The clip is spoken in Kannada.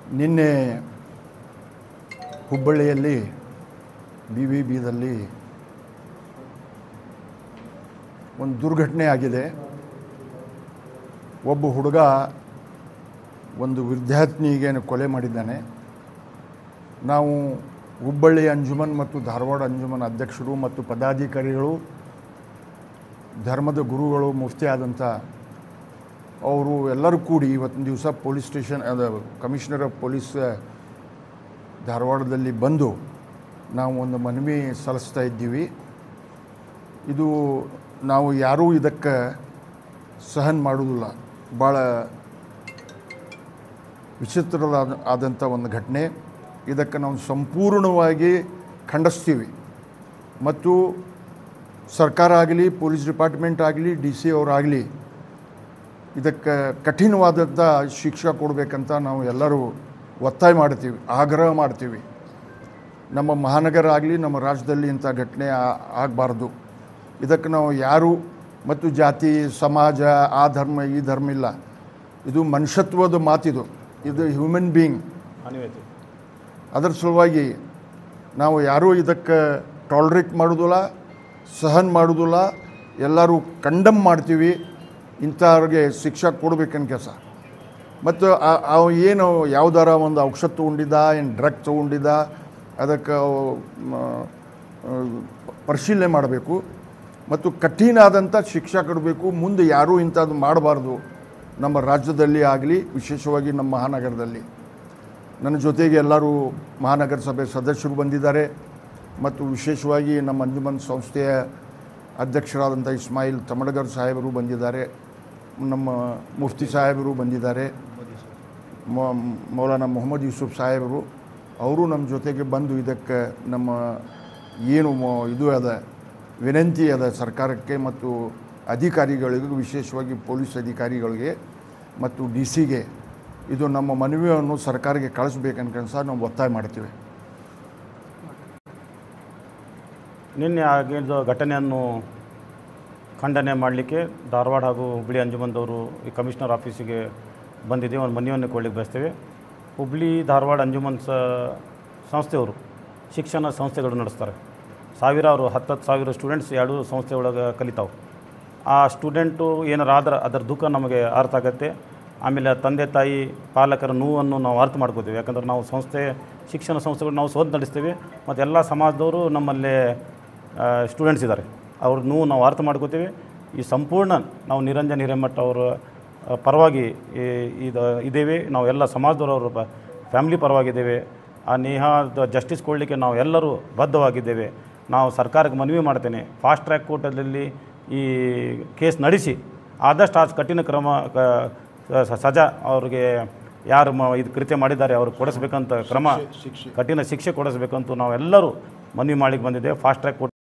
ನಿನ್ನೆ ಹುಬ್ಬಳ್ಳಿಯಲ್ಲಿ ಬಿ ವಿ ಬಿದಲ್ಲಿ ಒಂದು ದುರ್ಘಟನೆ ಆಗಿದೆ ಒಬ್ಬ ಹುಡುಗ ಒಂದು ವಿದ್ಯಾರ್ಥಿನಿಗೆ ಕೊಲೆ ಮಾಡಿದ್ದಾನೆ ನಾವು ಹುಬ್ಬಳ್ಳಿ ಅಂಜುಮನ್ ಮತ್ತು ಧಾರವಾಡ ಅಂಜುಮನ್ ಅಧ್ಯಕ್ಷರು ಮತ್ತು ಪದಾಧಿಕಾರಿಗಳು ಧರ್ಮದ ಗುರುಗಳು ಮುಫ್ತಿ ಆದಂಥ ಅವರು ಎಲ್ಲರೂ ಕೂಡಿ ಇವತ್ತಿನ ದಿವಸ ಪೊಲೀಸ್ ಸ್ಟೇಷನ್ ಅದು ಕಮಿಷನರ್ ಆಫ್ ಪೊಲೀಸ್ ಧಾರವಾಡದಲ್ಲಿ ಬಂದು ನಾವು ಒಂದು ಮನವಿ ಸಲ್ಲಿಸ್ತಾ ಇದ್ದೀವಿ ಇದು ನಾವು ಯಾರೂ ಇದಕ್ಕೆ ಸಹನ್ ಮಾಡುವುದಿಲ್ಲ ಭಾಳ ವಿಚಿತ್ರವಾದ ಆದಂಥ ಒಂದು ಘಟನೆ ಇದಕ್ಕೆ ನಾವು ಸಂಪೂರ್ಣವಾಗಿ ಖಂಡಿಸ್ತೀವಿ ಮತ್ತು ಸರ್ಕಾರ ಆಗಲಿ ಪೊಲೀಸ್ ಡಿಪಾರ್ಟ್ಮೆಂಟ್ ಆಗಲಿ ಡಿ ಸಿ ಅವರಾಗಲಿ ಇದಕ್ಕೆ ಕಠಿಣವಾದಂಥ ಶಿಕ್ಷೆ ಕೊಡಬೇಕಂತ ನಾವು ಎಲ್ಲರೂ ಒತ್ತಾಯ ಮಾಡ್ತೀವಿ ಆಗ್ರಹ ಮಾಡ್ತೀವಿ ನಮ್ಮ ಮಹಾನಗರ ಆಗಲಿ ನಮ್ಮ ರಾಜ್ಯದಲ್ಲಿ ಇಂಥ ಘಟನೆ ಆಗಬಾರ್ದು ಇದಕ್ಕೆ ನಾವು ಯಾರು ಮತ್ತು ಜಾತಿ ಸಮಾಜ ಆ ಧರ್ಮ ಈ ಧರ್ಮ ಇಲ್ಲ ಇದು ಮನುಷ್ಯತ್ವದ ಮಾತಿದು ಇದು ಹ್ಯೂಮನ್ ಬೀಯಿಂಗ್ ಅನಿವಾರ್ಯ ಅದರ ಸಲುವಾಗಿ ನಾವು ಯಾರೂ ಇದಕ್ಕೆ ಟಾಲ್ರೇಟ್ ಮಾಡೋದಿಲ್ಲ ಸಹನ್ ಮಾಡೋದಿಲ್ಲ ಎಲ್ಲರೂ ಕಂಡಮ್ ಮಾಡ್ತೀವಿ ಇಂಥವ್ರಿಗೆ ಶಿಕ್ಷೆ ಕೊಡ್ಬೇಕನ್ನ ಕೆಲಸ ಮತ್ತು ಆ- ಅವ ಏನು ಯಾವ್ದಾರ ಒಂದು ಔಷಧ ತೊಗೊಂಡಿದ್ದ ಏನು ಡ್ರಗ್ ತೊಗೊಂಡಿದ್ದ ಅದಕ್ಕೆ ಅವು, ಮ, ಆ, ಪರಿಶೀಲನೆ ಮಾಡಬೇಕು ಮತ್ತು ಕಠಿಣ ಆದಂಥ ಶಿಕ್ಷೆ ಕೊಡಬೇಕು ಮುಂದೆ ಯಾರೂ ಇಂಥದ್ದು ಮಾಡಬಾರ್ದು ನಮ್ಮ ರಾಜ್ಯದಲ್ಲಿ ಆಗಲಿ ವಿಶೇಷವಾಗಿ ನಮ್ಮ ಮಹಾನಗರದಲ್ಲಿ ನನ್ನ ಜೊತೆಗೆ ಎಲ್ಲರೂ ಮಹಾನಗರ ಸಭೆ ಸದಸ್ಯರು ಬಂದಿದ್ದಾರೆ ಮತ್ತು ವಿಶೇಷವಾಗಿ ನಮ್ಮ ಅಂಜುಮನ್ ಸಂಸ್ಥೆಯ ಅಧ್ಯಕ್ಷರಾದಂಥ ಇಸ್ಮಾಯಿಲ್ ತಮಡಗರ್ ಸಾಹೇಬರು ಬಂದಿದ್ದಾರೆ ನಮ್ಮ ಮುಫ್ತಿ ಸಾಹೇಬರು ಬಂದಿದ್ದಾರೆ ಮೊ- ಮೌಲಾನಾ ಮೊಹಮ್ಮದ್ ಯೂಸುಫ್ ಸಾಹೇಬರು ಅವರು ನಮ್ಮ ಜೊತೆಗೆ ಬಂದು ಇದಕ್ಕೆ ನಮ್ಮ ಏನು ಮೊ- ಇದು ಅದ ವಿನಂತಿ ಅದ ಸರ್ಕಾರಕ್ಕೆ ಮತ್ತು ಅಧಿಕಾರಿಗಳಿಗೂ ವಿಶೇಷವಾಗಿ ಪೊಲೀಸ್ ಅಧಿಕಾರಿಗಳಿಗೆ ಮತ್ತು ಡಿ ಸಿಗೆ ಇದು ನಮ್ಮ ಮನವಿಯನ್ನು ಸರ್ಕಾರಕ್ಕೆ ಕಳಿಸ್ಬೇಕನ್ಕೊಂಡು ಸಹ ನಾವು ಒತ್ತಾಯ ಮಾಡ್ತೀವಿ ನಿನ್ನೆ ಆಗಿದ್ದ ಘಟನೆಯನ್ನು ಖಂಡನೆ ಮಾಡಲಿಕ್ಕೆ ಧಾರವಾಡ ಹಾಗೂ ಹುಬ್ಬಳ್ಳಿ ಅಂಜುಮನ್ದವರು ಈ ಕಮಿಷನರ್ ಆಫೀಸಿಗೆ ಬಂದಿದ್ದೀವಿ ಒಂದು ಮನವಿಯನ್ನು ಕೊಡ್ಲಿಕ್ಕೆ ಬಯಸ್ತೇವೆ ಹುಬ್ಬಳ್ಳಿ ಧಾರವಾಡ ಅಂಜುಮನ್ ಸ ಸಂಸ್ಥೆಯವರು ಶಿಕ್ಷಣ ಸಂಸ್ಥೆಗಳು ನಡೆಸ್ತಾರೆ ಸಾವಿರಾರು ಹತ್ತತ್ತು ಸಾವಿರ ಸ್ಟೂಡೆಂಟ್ಸ್ ಎರಡು ಸಂಸ್ಥೆ ಒಳಗೆ ಕಲಿತಾವೆ ಆ ಸ್ಟೂಡೆಂಟು ಏನಾರು ಆದ್ರೆ ಅದರ ದುಃಖ ನಮಗೆ ಅರ್ಥ ಆಗುತ್ತೆ ಆಮೇಲೆ ತಂದೆ ತಾಯಿ ಪಾಲಕರ ನೋವನ್ನು ನಾವು ಅರ್ಥ ಮಾಡ್ಕೋತೀವಿ ಯಾಕಂದ್ರೆ ನಾವು ಸಂಸ್ಥೆ ಶಿಕ್ಷಣ ಸಂಸ್ಥೆಗಳು ನಾವು ಶೋಧ ನಡೆಸ್ತೀವಿ ಮತ್ತು ಎಲ್ಲ ಸಮಾಜದವರು ನಮ್ಮಲ್ಲಿ ಸ್ಟೂಡೆಂಟ್ಸ್ ಇದ್ದಾರೆ ಅವ್ರ ನೋವು ನಾವು ಅರ್ಥ ಮಾಡ್ಕೋತೀವಿ ಈ ಸಂಪೂರ್ಣ ನಾವು ನಿರಂಜನ್ ಹಿರೇಮಠ ಅವರ ಆ, ಪರವಾಗಿ ಈ- ಇದು ಇದ್ದೇವೆ ನಾವು ಎಲ್ಲ ಸಮಾಜದವರು ಅವರ ಪ ಫ್ಯಾಮ್ಲಿ ಪರವಾಗಿದ್ದೇವೆ ಆ ನೇಹಾದ ಜಸ್ಟಿಸ್ ಕೊಡಲಿಕ್ಕೆ ನಾವು ಎಲ್ಲರೂ ಬದ್ಧವಾಗಿದ್ದೇವೆ ನಾವು ಸರ್ಕಾರಕ್ಕೆ ಮನವಿ ಮಾಡ್ತೇನೆ ಫಾಸ್ಟ್ ಟ್ರ್ಯಾಕ್ ಕೋರ್ಟಲ್ಲಿ ಈ ಕೇಸ್ ನಡೆಸಿ ಆದಷ್ಟು ಆ ಕಠಿಣ ಕ್ರಮ ಕ- ಸ- ಸಜಾ ಅವ್ರಿಗೆ ಯಾರು ಮ ಇದು ಕೃತ್ಯ ಮಾಡಿದ್ದಾರೆ ಅವ್ರಿಗೆ ಕೊಡಿಸ್ಬೇಕಂತ ಕ್ರಮ ಕಠಿಣ ಶಿಕ್ಷೆ ಕೊಡಿಸ್ಬೇಕಂತ ನಾವೆಲ್ಲರೂ ಮನವಿ ಮಾಡ್ಲಿಕ್ಕೆ ಬಂದಿದ್ದೇವೆ ಫಾಸ್ಟ್ ಟ್ರ್ಯಾಕ್ ಕೋರ್ಟ್